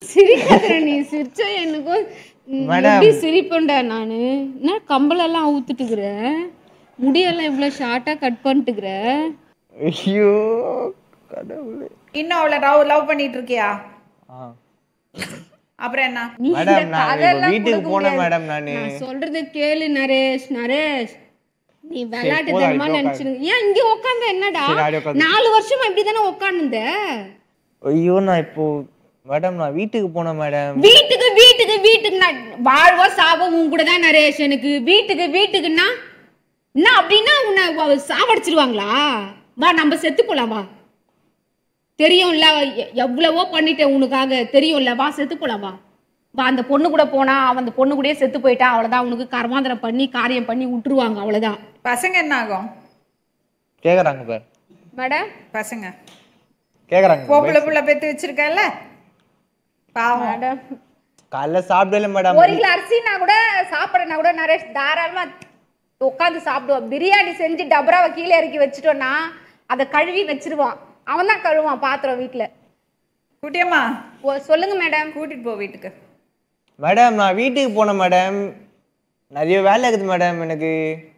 சிரிக்காத நீ சிரிச்சா எனக்கும் ம், மேடம். எப்படி சிரிப்பேன்டா நானு என்ன கம்பளெல்லாம் அவுத்துட்டுக்கிற முடியெல்லாம் இவ்வளோ ஷார்ட்டாக கட் பண்ணிட்டுக்கிற ஐயோ கடவுளே இன்னும் அவளை லவ் லவ் பண்ணிட்டு இருக்கியா ஆ அப்புறம் என்ன நீ இந்த மேடம் நான் இப்போ கதையெல்லாம் வீட்டுக்கு கொடுக்க போனேன் முடியாது. மேடம் நானு நான் சொல்றத கேளு நரேஷ் நரேஷ் நீ விளையாட்டு போடா, தரமா இப்ப நினைச்சிருங்க ஏன் இங்க உட்காந்த என்னடா சரி, ஆடி உட்காந்து. நாலு வருஷமா இப்படி தானே உட்காந்துருந்த ஐயோ நான் இப்போ மேடம் நான் வீட்டுக்கு போனேன் மேடம் வீட்டுக்கு வீட்டுக்கு வீட்டுக்கு நான் வாழ்வோ சாவோ உன் கூட தான் நரேஷ் எனக்கு வீட்டுக்கு வீட்டுக்குன்னா என்ன அப்படின்னா உன்னை வ- சாவடிச்சிருவாங்களா வா நம்ம செத்து போலாம் வா தெரியும்ல எ- எவ்வளவோ பண்ணிட்டேன் உனக்காக தெரியும்ல வா செத்து போலாம் வா வா அந்த பொண்ணு கூட போனா அவன் அந்த பொண்ணு கூடயே செத்து போயிட்டா அவ்வளவுதான் உனக்கு கர்மாந்திரம் பண்ணி காரியம் பண்ணி விட்டுருவாங்க அவ்வளவுதான் பசங்க என்ன ஆகும் கேக்குறாங்க பார் மேடம் பசங்க கேக்குறாங்க பொம்பளை புள்ள பெத்து வச்சிருக்கல பாவம் மேடம் காலைல சாப்பிடல மேடம் ஒரு கிலோ அரிசினா கூட சாப்பிட்றேன்னா கூட நரேஷ் தாராளமா உட்காந்து சாப்பிடுவான் பிரியாணி செஞ்சு டபராவை கீழே இறக்கி வச்சுட்டோன்னா அதை கழுவி வச்சிருவான் அவன் தான் கழுவான் பாத்திரம் வீட்டுல குட்டியம்மா ஓ சொல்லுங்க மேடம் கூட்டிட்டு போ வீட்டுக்கு மேடம் நான் வீட்டுக்கு போனேன் மேடம் நிறைய வேலை இருக்குது மேடம் எனக்கு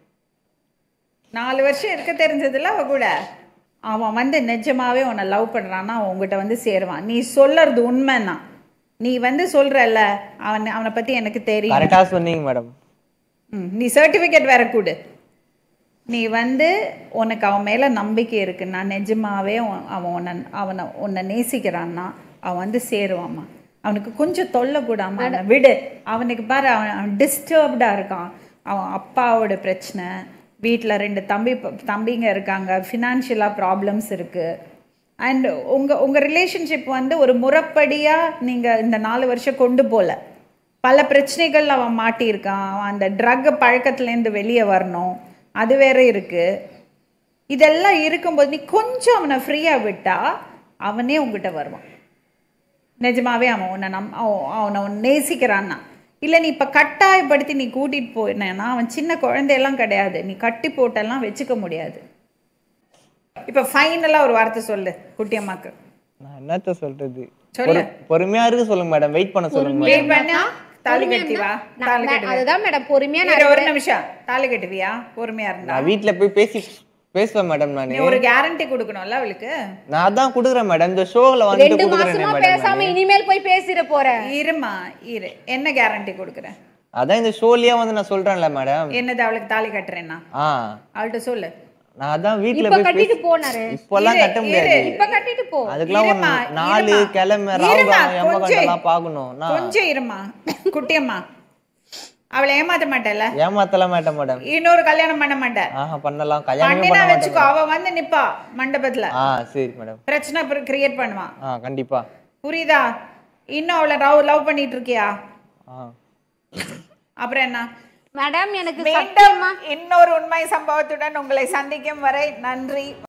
நாலு வருஷம் இருக்க தெரிஞ்சதுல அவ கூட அவன் வந்து நிஜமாவே உன்னை லவ் பண்றான்னா அவன் உங்ககிட்ட வந்து சேருவான் நீ சொல்லறது உண்மைன்னா நீ வந்து சொல்றல்ல அவன் அவனை பத்தி எனக்கு தெரியும் கரெக்டா சொன்னீங்க மேடம் ம், நீ சர்டிஃபிகேட் வேற கொடு நீ வந்து உனக்கு அவன் மேல நம்பிக்கை இருக்குன்னா நிஜமாவே உன்- அவன் உன்னை அவனை உன்னை நேசிக்கிறான்னா அவன் வந்து சேருவாம்மா அவனுக்கு கொஞ்சம் தொல்லை கூடாம அவனை விடு அவனுக்கு பாரு அவன் அவன் டிஸ்டர்ப்டாக இருக்கான் அவன் அப்பாவோட பிரச்சனை வீட்டில் ரெண்டு தம்பி ப- தம்பிங்க இருக்காங்க ஃபினான்ஷியலாக ப்ராப்ளம்ஸ் இருக்குது அண்ட் உங்கள் உங்கள் ரிலேஷன்ஷிப் வந்து ஒரு முறைப்படியாக நீங்கள் இந்த நாலு வருஷம் கொண்டு போகல பல பிரச்சனைகள் அவன் மாட்டியிருக்கான் அவன் அந்த ட்ரக் பழக்கத்துலேருந்து வெளியே வரணும் அது வேற இருக்கு இதெல்லாம் இருக்கும்போது நீ கொஞ்சம் அவனை ஃப்ரீயாக விட்டா அவனே உங்ககிட்ட வருவான் நிஜமாவே அவன் உன்னை நம் அவன் அவனை உன்னை நேசிக்கிறான்னா இல்லை நீ இப்போ கட்டாயப்படுத்தி நீ கூட்டிகிட்டு போயினேன்னா அவன் சின்ன குழந்தையெல்லாம் கிடையாது நீ கட்டி போட்டெல்லாம் வச்சுக்க முடியாது இப்போ ஃபைனலாக ஒரு வார்த்தை சொல்லு குட்டியம்மாக்கு நான் என்னத்த சொல்றது சொல்லு. பொறு- பொறுமையா இருக்கு சொல்லுங்க மேடம் வெயிட் பண்ண சொல்லுங்க மேடம் வெயிட் பண்ணா தாலி கட்டி வா தாலி கட்டி வா. அதுதான் மேடம் பொறுமையா இரு, ஒரு நிமிஷம் தாலி கட்டுவியா பொறுமையா இருந்தா நான் வீட்ல போய் பேசி பேசுவேன் மேடம் நானு நீ ஒரு கேரண்டி கொடுக்கணும்ல அவளுக்கு நான் அதான் குடுக்குறேன் மேடம் இந்த ஷோல வந்துட்டு ரெண்டு குடுக்குறேன் மாசமா மேடம் பேசாம இனிமேல் போய் பேசிட போறேன் இருமா இரு என்ன கேரண்டி கொடுக்குறேன் அதான் இந்த ஷோலயே வந்து நான் சொல்றேன்ல மேடம் என்னது அவளுக்கு தாலி கட்டுறேன்னா ஆ அவள்கிட்ட சொல்லு நான் அதான் வீட்ல இப்ப போய் கட்டிட்டு பேசி போனாரு இப்பெல்லாம் இரு, கட்ட இரு. முடியாது இப்ப கட்டிட்டு போ அதுக்கெல்லாம் ஒரு இருமா, நாலு இருமா. கிழமை இருமா, ராவுகாலம் எம்ம கொஞ்சம் கண்டெல்லாம் பார்க்கணும் நான் கொஞ்சம் இருமா குட்டியம்மா அவளை ஏமாத்த மாட்டேல ஏமாத்தலாம் மாட்டேன் மேடம் இன்னொரு கல்யாணம் பண்ண மாட்டேன் ஆஹா பண்ணலாம் கல்யாணமே பண்ணினா பண்ண வச்சுக்கோ மாட்டேன் அவ வந்து நிப்பா மண்டபத்துல ஆ சரி மேடம் பிரச்சனை கிரியேட் பண்ணுவான் ஆ கண்டிப்பா புரியுதா இன்னும் அவளை லவ் லவ் பண்ணிட்டு இருக்கியா ஆ அப்புறம் என்ன மேடம் எனக்கு மீண்டும் இன்னொரு உண்மை சம்பவத்துடன் உங்களை சந்திக்கும் வரை நன்றி